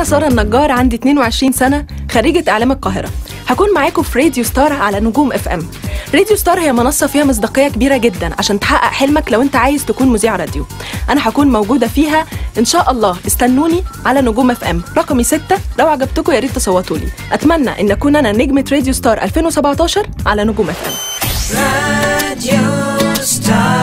سارة النجار عندي 22 سنة خريجة إعلام القاهرة هكون معاكم في راديو ستار على نجوم اف ام راديو ستار هي منصة فيها مصداقية كبيرة جدا عشان تحقق حلمك لو انت عايز تكون مذيع راديو انا هكون موجودة فيها ان شاء الله استنوني على نجوم اف ام رقمي 6 لو عجبتكم يا ريت تصوتوا لي اتمنى ان اكون انا نجمة راديو ستار 2017 على نجوم اف ام راديو ستار